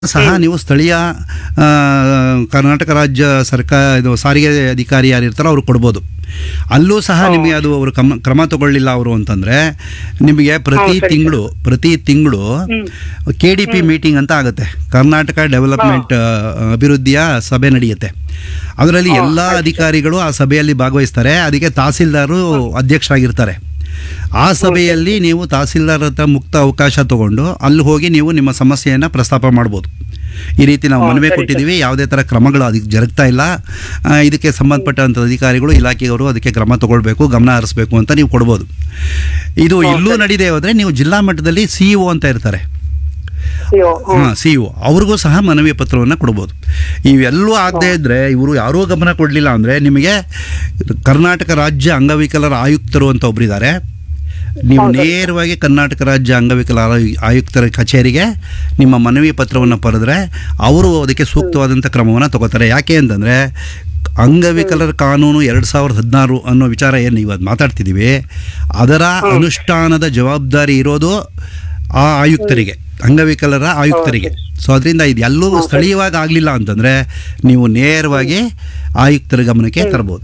ಸಹ ನೀವು ಸ್ಥಳೀಯ ಆ, ಕರ್ನಾಟಕ ರಾಜ್ಯ ಸರ್ಕಾರ ಇದು ಸಾರಿಗೆ ಅಧಿಕಾರಿ ಯಾರಿರ್ತಾರೋ ಅವ್ರು ಕೊಡ್ಬೋದು ಅಲ್ಲೂ ಸಹ ನಿಮಗೆ ಅದು ಅವರು ಕ್ರಮ ಕ್ರಮ ತಗೊಳ್ಳಿಲ್ಲ ಅವರು ಅಂತಂದ್ರೆ ನಿಮಗೆ ಪ್ರತಿ ಹೌದು, ಸರಿ, ತಿಂಗಳು ಪ್ರತಿ ತಿಂಗಳು ಕೆ ಡಿ ಪಿ ಮೀಟಿಂಗ್ ಅಂತ ಆಗುತ್ತೆ ಕರ್ನಾಟಕ ಡೆವಲಪ್ಮೆಂಟ್ ಆ, ಅಭಿವೃದ್ಧಿಯ ಸಭೆ ನಡೆಯುತ್ತೆ ಅದರಲ್ಲಿ ಎಲ್ಲ ಅಧಿಕಾರಿಗಳು ಆ ಸಭೆಯಲ್ಲಿ ಭಾಗವಹಿಸ್ತಾರೆ ಅದಕ್ಕೆ ತಹಸೀಲ್ದಾರು ಅಧ್ಯಕ್ಷರಾಗಿರ್ತಾರೆ ಆ ಸಭೆಯಲ್ಲಿ ನೀವು ತಹಸೀಲ್ದಾರ್ ಹತ್ರ ಮುಕ್ತ ಅವಕಾಶ ತಗೊಂಡು ಅಲ್ಲಿ ಹೋಗಿ ನೀವು ನಿಮ್ಮ ಸಮಸ್ಯೆಯನ್ನು ಪ್ರಸ್ತಾಪ ಮಾಡ್ಬೋದು ಈ ರೀತಿ ನಾವು ಮನವಿ ಕೊಟ್ಟಿದ್ದೀವಿ ಯಾವುದೇ ಥರ ಕ್ರಮಗಳು ಅದಕ್ಕೆ ಜರುಗ್ತಾ ಇಲ್ಲ ಆ, ಇದಕ್ಕೆ ಸಂಬಂಧಪಟ್ಟಂಥ ಅಧಿಕಾರಿಗಳು ಇಲಾಖೆಯವರು ಅದಕ್ಕೆ ಕ್ರಮ ತಗೊಳ್ಬೇಕು ಗಮನ ಹರಿಸ್ಬೇಕು ಅಂತ ನೀವು ಕೊಡ್ಬೋದು ಇದು ಇಲ್ಲೂ ನಡೀದೇ ಹೋದರೆ ನೀವು ಜಿಲ್ಲಾ ಮಟ್ಟದಲ್ಲಿ ಸಿ ಇ ಅಂತ ಇರ್ತಾರೆ ಅಯ್ಯೋ ಹ್ಮ್. ಹಾಂ ಸಿ ಇ ಅವ್ರಿಗೂ ಸಹ ಮನವಿ ಪತ್ರವನ್ನು ಕೊಡ್ಬೋದು ಇವೆಲ್ಲೂ ಆಗದೆ ಇದ್ದರೆ ಇವರು ಯಾರೂ ಗಮನ ಕೊಡಲಿಲ್ಲ ಅಂದರೆ ನಿಮಗೆ ಕರ್ನಾಟಕ ರಾಜ್ಯ ಅಂಗವಿಕಲರ ಆಯುಕ್ತರು ಅಂತ ಒಬ್ಬರಿದ್ದಾರೆ ನೀವು ನೇರವಾಗಿ ಕರ್ನಾಟಕ ರಾಜ್ಯ ಅಂಗವಿಕಲರ ಆಯು- ಆಯುಕ್ತರ ಕಚೇರಿಗೆ ನಿಮ್ಮ ಮನವಿ ಪತ್ರವನ್ನು ಬರೆದ್ರೆ ಅವರು ಅದಕ್ಕೆ ಸೂಕ್ತವಾದಂಥ ಕ್ರಮವನ್ನು ತಗೋತಾರೆ ಯಾಕೆ ಅಂತಂದರೆ ಅಂಗವಿಕಲರ ಕಾನೂನು ಎರಡು ಸಾವಿರದ ಹದಿನಾರು ಅನ್ನೋ ವಿಚಾರ ಏನು ಇವತ್ತು ಮಾತಾಡ್ತಿದ್ದೀವಿ ಅದರ ಅನುಷ್ಠಾನದ ಜವಾಬ್ದಾರಿ ಇರೋದು ಆ ಆಯುಕ್ತರಿಗೆ ಅಂಗವಿಕಲರ ಆಯುಕ್ತರಿಗೆ ಸೊ ಅದರಿಂದ ಇದು ಎಲ್ಲೂ ಸ್ಥಳೀಯವಾಗಿ ಆಗಲಿಲ್ಲ ಅಂತಂದರೆ ನೀವು ನೇರವಾಗಿ ಆಯುಕ್ತರ ಗಮನಕ್ಕೆ ತರ್ಬೋದು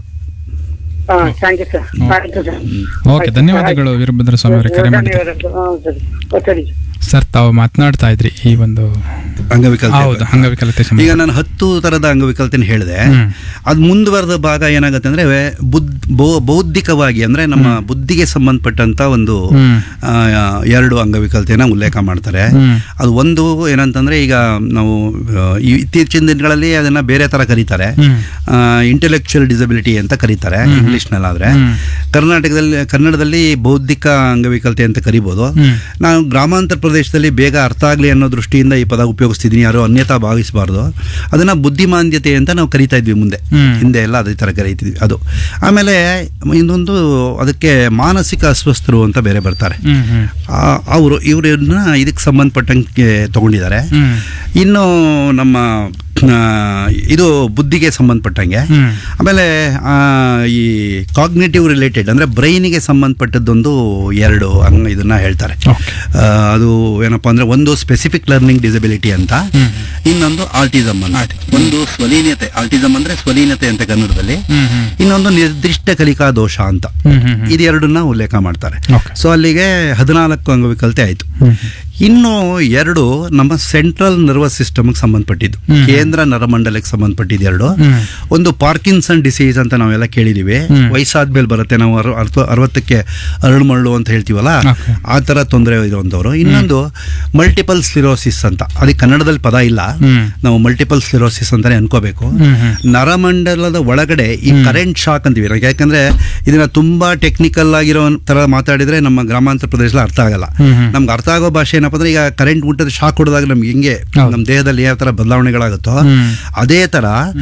ಹಾ ಥ್ಯಾಂಕ್ ಯು ಸರ್ ಆಯ್ತು ಸರ್ ಓಕೆ ಧನ್ಯವಾದಗಳು ವೀರಭದ್ರ ಸ್ವಾಮಿ ಅವರೇ ಕರೆ ಮಾಡಿದ್ದು ಧನ್ಯವಾದಗಳು ಹಾ, ಸರಿ ಓ, ಸರಿ ಸರ್ ತಾವು ಮಾತನಾಡ್ತಾ ಇದ್ರಿ ಈ ಒಂದು ಅಂಗವಿಕಲತೆ ಹೌದು ಅಂಗವಿಕಲತೆ ಈಗ ಸಮಸ್ಯೆ ನಾನು ಹತ್ತು ಥರದ ಅಂಗವಿಕಲತೆನ ಹೇಳಿದೆ ಹ್ಮ್. ಅದು ಮುಂದುವರೆದ ಭಾಗ ಏನಾಗುತ್ತೆ ಅಂದರೆ ಬುದ್ ಬೌ- ಬೌದ್ಧಿಕವಾಗಿ ಅಂದರೆ ನಮ್ಮ ಬುದ್ಧಿಗೆ ಸಂಬಂಧಪಟ್ಟಂಥ ಒಂದು ಹ್ಮ್. ಆ, ಎರಡು ಅಂಗವಿಕಲತೆನ ಉಲ್ಲೇಖ ಮಾಡ್ತಾರೆ ಹ್ಮ್. ಅದು ಒಂದು ಏನಂತಂದರೆ ಈಗ ನಾವು ಆ, ಈ ಇತ್ತೀಚಿನ ದಿನಗಳಲ್ಲಿ ಅದನ್ನು ಬೇರೆ ಥರ ಕರೀತಾರೆ ಹ್ಮ್. ಇಂಟೆಲೆಕ್ಚುಯಲ್ ಡಿಸಬಿಲಿಟಿ ಅಂತ ಕರೀತಾರೆ ಇಂಗ್ಲೀಷ್ನಲ್ಲಾದರೆ ಹ್ಮ್. ಕರ್ನಾಟಕದಲ್ಲಿ ಕನ್ನಡದಲ್ಲಿ ಬೌದ್ಧಿಕ ಅಂಗವಿಕಲತೆ ಅಂತ ಕರಿಬೋದು ಹ್ಮ್. ನಾನು ಗ್ರಾಮಾಂತರ ಪ್ರದೇಶದಲ್ಲಿ ಬೇಗ ಅರ್ಥ ಆಗಲಿ ಅನ್ನೋ ದೃಷ್ಟಿಯಿಂದ ಈ ಪದ ಉಪಯೋಗಿಸ್ತಿದ್ದೀನಿ ಯಾರೋ ಅನ್ಯತಾ ಭಾವಿಸಬಾರ್ದು ಅದನ್ನು ಬುದ್ಧಿಮಾಂದ್ಯತೆ ಅಂತ ನಾವು ಕರಿತಾ ಇದ್ವಿ ಮುಂದೆ ಹ್ಮ್. ಹಿಂದೆ ಎಲ್ಲ ಅದೇ ಥರ ಕರೀತಿದ್ವಿ ಅದು ಆಮೇಲೆ ಇನ್ನೊಂದು ಅದಕ್ಕೆ ಮಾನಸಿಕ ಅಸ್ವಸ್ಥರು ಅಂತ ಬೇರೆ ಬರ್ತಾರೆ ಹ್ಮ್ ಹ್ಮ್ ಅವರು ಇವರನ್ನ ಇದಕ್ಕೆ ಸಂಬಂಧಪಟ್ಟಂಗೆ ತಗೊಂಡಿದ್ದಾರೆ ಹ್ಮ್ ಇನ್ನು ನಮ್ಮ ಆ, ಇದು ಬುದ್ಧಿಗೆ ಸಂಬಂಧಪಟ್ಟಂಗೆ ಹ್ಮ್. ಆಮೇಲೆ ಆ, ಈ ಕಾಗ್ನೇಟಿವ್ ರಿಲೇಟೆಡ್ ಅಂದರೆ ಬ್ರೈನಿಗೆ ಸಂಬಂಧಪಟ್ಟದ್ದೊಂದು ಎರಡು ಅಂಗ ಇದನ್ನ ಹೇಳ್ತಾರೆ Okay. ಆ, ಅದು ಏನಪ್ಪ ಅಂದರೆ ಒಂದು ಸ್ಪೆಸಿಫಿಕ್ ಲರ್ನಿಂಗ್ ಡಿಸಬಿಲಿಟಿ ಅಂತ ಹ್ಮ್. ಇನ್ನೊಂದು ಆಲ್ಟಿಸಮ್ ಅಂತ ಒಂದು ಸ್ವಲೀನತೆ ಆಲ್ಟಿಸಮ್ ಅಂದರೆ ಸ್ವಲೀನತೆ ಅಂತ ಕನ್ನಡದಲ್ಲಿ ಹ್ಮ್ ಹ್ಮ್ ಇನ್ನೊಂದು ನಿರ್ದಿಷ್ಟ ಕಲಿಕಾ ದೋಷ ಅಂತ ಹ್ಮ್ ಹ್ಮ್ ಹ್ಮ್. ಇದೆರಡನ್ನ ಉಲ್ಲೇಖ ಮಾಡ್ತಾರೆ Okay. ಸೊ ಅಲ್ಲಿಗೆ ಹದಿನಾಲ್ಕು ಅಂಗವಿಕಲತೆ ಆಯಿತು ಹ್ಮ್. ಇನ್ನು ಎರಡು ನಮ್ಮ ಸೆಂಟ್ರಲ್ ನರ್ವಸ್ ಸಿಸ್ಟಮ್ಗೆ ಸಂಬಂಧಪಟ್ಟಿದ್ದು ಹ್ಮ್. ಕೇಂದ್ರ ನರಮಂಡಲಕ್ಕೆ ಸಂಬಂಧಪಟ್ಟಿದ್ದು ಎರಡು ಹ್ಮ್. ಒಂದು ಪಾರ್ಕಿನ್ಸನ್ ಡಿಸೀಸ್ ಅಂತ ನಾವೆಲ್ಲ ಕೇಳಿದೀವಿ ಹ್ಮ್. ವಯಸ್ಸಾದ್ಮೇಲೆ ಬರುತ್ತೆ ನಾವು ಅರ- ಅರ್ಥ- ಅರವತ್ತಕ್ಕೆ ಅರಳುಮಳ್ಳು ಅಂತ ಹೇಳ್ತೀವಲ್ಲ Okay. ಆ ಥರ ತೊಂದರೆ ಇರುವಂಥವ್ರು ಇನ್ನೊಂದು ಮಲ್ಟಿಪಲ್ ಸ್ಲಿರೋಸಿಸ್ ಅಂತ ಅದಕ್ಕೆ ಕನ್ನಡದಲ್ಲಿ ಪದ ಇಲ್ಲ ಹ್ಮ್. ನಾವು ಮಲ್ಟಿಪಲ್ ಸ್ಲಿರೋಸಿಸ್ ಅಂತಾನೆ ಅನ್ಕೋಬೇಕು ಹ್ಮ್ ಹ್ಮ್. ನರಮಂಡಲದ ಒಳಗಡೆ ಈ ಕರೆಂಟ್ ಶಾಕ್ ಅಂತೀವಿ ನಾವು ಯಾಕಂದ್ರೆ ಇದನ್ನ ತುಂಬಾ ಟೆಕ್ನಿಕಲ್ ಆಗಿರೋ ತರ ಮಾತಾಡಿದ್ರೆ ನಮ್ಮ ಗ್ರಾಮಾಂತರ ಪ್ರದೇಶದಲ್ಲಿ ಅರ್ಥ ಆಗಲ್ಲ ಹ್ಮ್ ಹ್ಮ್. ನಮ್ಗೆ ಅರ್ಥ ಆಗೋ ಭಾಷೆ ಏನಪ್ಪ ಅಂದ್ರೆ ಈಗ ಕರೆಂಟ್ ಮುಟ್ಟದ ಶಾಕ್ ಹೊಡೆದಾಗ ನಮ್ಗೆ ಹೆಂಗೆ ಹೌದು. ನಮ್ಮ ದೇಹದಲ್ಲಿ ಯಾವ ತರ ಬದಲಾವಣೆಗಳಾಗುತ್ತೋ ಹ್ಮ್. ಅದೇ ತರ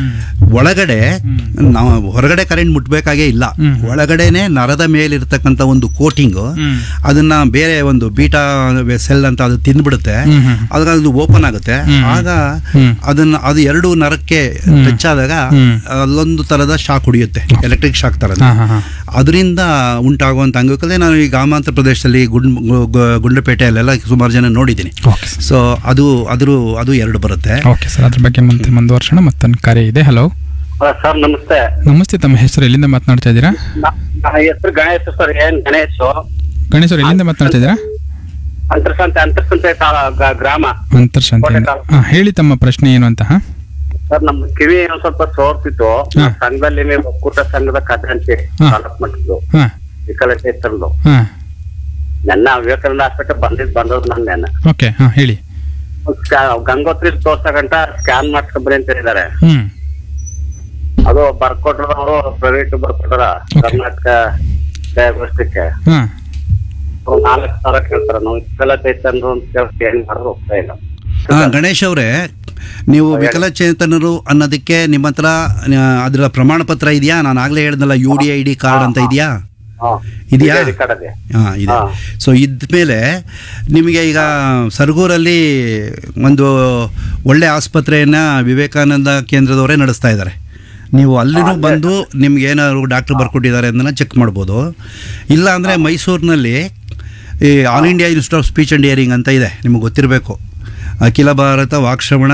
ಒಳಗಡೆ ನಾವು ಹೊರಗಡೆ ಕರೆಂಟ್ ಮುಟ್ಬೇಕಾಗೇ ಇಲ್ಲ ಹ್ಮ್. ಒಳಗಡೆನೆ ನರದ ಮೇಲಿರ್ತಕ್ಕಂಥ ಒಂದು ಕೋಟಿಂಗ್ ಹ್ಮ್. ಅದನ್ನ ಬೇರೆ ಒಂದು ಬೀಟಾ ಸೆಲ್ ಅಂತ ಅದು ತಿಂದ್ಬಿಡುತ್ತೆ ಹ್ಮ್ ಹ್ಮ್. ಅದಾಗ ಅದು ಓಪನ್ ಆಗುತ್ತೆ ಹ್ಮ್. ಆಗ ಹ್ಮ್. ಅದನ್ನ ಅದು ಎರಡು ನರಕ್ಕೆ ಹ್ಮ್. ಟಚ್ ಆದಾಗ ಹ್ಮ್. ಅಲ್ಲೊಂದು ತರದ ಶಾಕ್ ಹೊಡಿಯುತ್ತೆ ಎಲೆಕ್ಟ್ರಿಕ್ ಶಾಕ್ ತರ ಹಾ ಹಾ ಹಾ ಅದರಿಂದ ಉಂಟಾಗುವಂತ ಅಂಗವಿಕಲತೆ ನಾನು ಈ ಗ್ರಾಮಾಂತರ ಪ್ರದೇಶದಲ್ಲಿ ಗುಂಡ್ ಗು- ಗು- ಗುಂಡ್ಲುಪೇಟೆಯಲ್ಲೆಲ್ಲ ಸುಮಾರು ಜನ ನೋಡಿದ್ದೀನಿ ಓಕೆ ಸರ್ ಸೊ ಅದು ಅದು ಅದು ಎರಡು ಬರುತ್ತೆ ಓಕೆ ಸರ್ ಅದ್ರ ಬಗ್ಗೆ ಮುಂದೆ ಮುಂದುವರ್ಸೋಣ ಮತ್ತೊಂದು ಕರೆ ಇದೆ ಹಲೋ ಸರ್ ನಮಸ್ತೆ ನಮಸ್ತೆ ತಮ್ಮ ಹೆಸರು ಎಲ್ಲಿಂದ ಮಾತನಾಡ್ತಾ ಇದ್ದೀರಾ ನನ್ನ ಹೆಸರು ಗಣೇಶ್ ಸರ್ ಏನ್ ಗಣೇಶ್ ಗಣೇಶ್ ಅವ್ರು ಎಲ್ಲಿಂದ ಮಾತನಾಡ್ತಾ ಇದ್ದೀರಾ ಅಂತರ್ಸಂತೆ ಅಂತರ್ಸಂತೆ ತಾ- ಗ- ಗ್ರಾಮ ಅಂತರ್ಶಾಂತಿಯಿಂದ ಹಾಂ ಹೇಳಿ ತಮ್ಮ ಪ್ರಶ್ನೆ ಏನು ಅಂತ ಹಾಂ ಸರ್ ನಮ್ ಕಿವಿ ಒಂದ್ ಸ್ವಲ್ಪ ಸೋರ್ತಿತ್ತು ಹಾ. ಸಂಘದಲ್ಲಿ ನೀವು ಒಕ್ಕೂಟ ಸಂಘದ ಖಾತೆ ಅಂತೀವಿ ಹಾ. ತಾಲೂಕ್ ಮಟ್ಟದ್ದು ಹಾಂ ವಿಕಲಚೇತನದು ಹಾಂ ನನ್ನ ವಿವೇಕಾನಂದ ಹಾಸ್ಪಿಟಲ್ ಬಂದಿದ್ ಬಂದದ್ ನನ್ ನೆನ ಓಕೆ ಹಾಂ ಹೇಳಿ ಗಂಗೋತ್ರಿ ತೋರ್ಸಕಂಟ ಸ್ಕ್ಯಾನ್ ಮಾಡ್ಸ್ಕೊಂಬರಿ ಅಂತ ಹೇಳಿದಾರೆ ಹ್ಞೂ ಅದು ಬರ್ಕೊಟ್ರ ಅವರು ಪ್ರೈವೇಟ್ ಬರ್ಕೊಟ್ರ Okay. ಕರ್ನಾಟಕ ಡಯಾಗ್ನೋಸ್ಟಿಕ್ ಹಾಂ ನಾಲ್ಕು ಸಾವಿರ ಕೇಳ್ತಾರ ನಾವು ವಿಕಲಚೇತನರು ಅಂತ ಕೇಳ್ತಿ ಏನ್ ಮಾಡಿದ್ರು ಹೋಗ್ತಾ ಇಲ್ಲ ಹಾ, ಗಣೇಶ್ ಅವರೇ ನೀವು ವಿಕಲಚೇತನರು ಅನ್ನೋದಕ್ಕೆ ನಿಮ್ಮ ಹತ್ರ ಆ, ಅದರ ಪ್ರಮಾಣ ಪತ್ರ ಇದೆಯಾ ನಾನು ಆಗ್ಲೇ ಹೇಳ್ದಲ್ಲ U D I D card ಅಂತ ಇದೆಯಾ ಹಾ. ಇದೆಯಾ? ಇದೆ, ಈ ಕಡೆದೆ. ಹಾ ಇದೆ ಹಾ. ಸೊ ಇದ್ಮೇಲೆ ನಿಮಗೆ ಈಗ ಸರಗೂರಲ್ಲಿ ಒಂದು ಒಳ್ಳೆ ಆಸ್ಪತ್ರೆಯನ್ನ ವಿವೇಕಾನಂದ ಕೇಂದ್ರದವರೇ ನಡೆಸ್ತಾ ಇದ್ದಾರೆ ನೀವು ಅಲ್ಲಿನೂ ಬಂದು ನಿಮ್ಗೆ ಏನಾದ್ರು ಡಾಕ್ಟರ್ ಬರ್ಕೊಟ್ಟಿದ್ದಾರೆ ಅದನ್ನ ಚೆಕ್ ಮಾಡ್ಬೋದು ಇಲ್ಲ ಅಂದರೆ ಮೈಸೂರಿನಲ್ಲಿ ಈ all India institute of speech and hearing ಅಂತ ಇದೆ ನಿಮಗೆ ಗೊತ್ತಿರಬೇಕು ಅಖಿಲ ಭಾರತ ವಾಕ್ಶ್ರವಣ